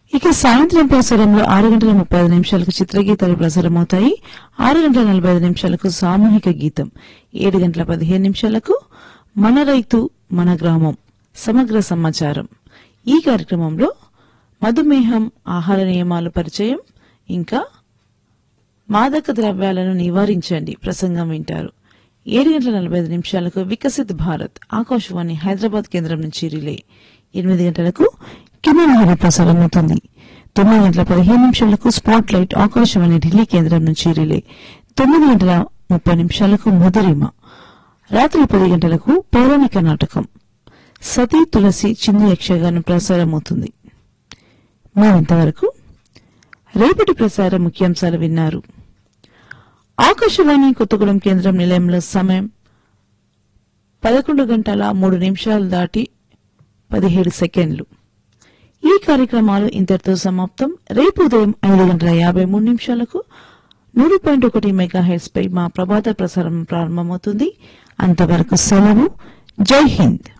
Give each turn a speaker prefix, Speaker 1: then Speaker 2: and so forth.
Speaker 1: ఇక సాయంత్రం ప్రసారంలో ఆరు గంటల ముప్పై ఐదు నిమిషాలకు చిత్రగీతాలు ప్రసారమవుతాయి ఆరు గంటల నలభై ఐదు నిమిషాలకు సామూహిక గీతం ఏడు గంటల పదిహేను నిమిషాలకు మన రైతు మన గ్రామం సమగ్ర సమాచారం ఈ కార్యక్రమంలో మధుమేహం ఆహార నియమాలు పరిచయం ఇంకా మాదక ద్రవ్యాలను నివారించండి ప్రసంగం వింటారు ఏడు గంటల నలభై ఐదు నిమిషాలకు వికసిత్ భారత్ ఆకాశవాణి హైదరాబాద్ కేంద్రం నుంచి రిలే ఎనిమిది గంటలకు కిన్నెలహరి ప్రసారం అవుతుంది తొమ్మిది గంటల పదిహేను నిమిషాలకు స్పాట్ లైట్ ఆకాశవాణి ఢిల్లీ కేంద్రం నుంచి రిలే తొమ్మిది గంటల ముప్పై నిమిషాలకు మధురిమ రాత్రి పది గంటలకు పౌరాణిక నాటకం సతీ తులసి చిన్న యక్షగానం ప్రసారమవుతుంది మరింతవరకు రేపటి ప్రసార ముఖ్యాంశాలు విన్నారు ఆకాశవాణి కొత్తగూడెం కేంద్రం నిలయంలో సమయం పదకొండు గంటల మూడు నిమిషాలు దాటి పదిహేడు సెకండ్లు ఈ కార్యక్రమాలు ఇంతటితో సమాప్తం రేపు ఉదయం ఐదు గంటల యాభై మూడు నిమిషాలకు నూరు పాయింట్ ఒకటి మెగా హెడ్స్ పై మా ప్రభాత ప్రసారం ప్రారంభమవుతుంది అంతవరకు సెలవు జై హింద్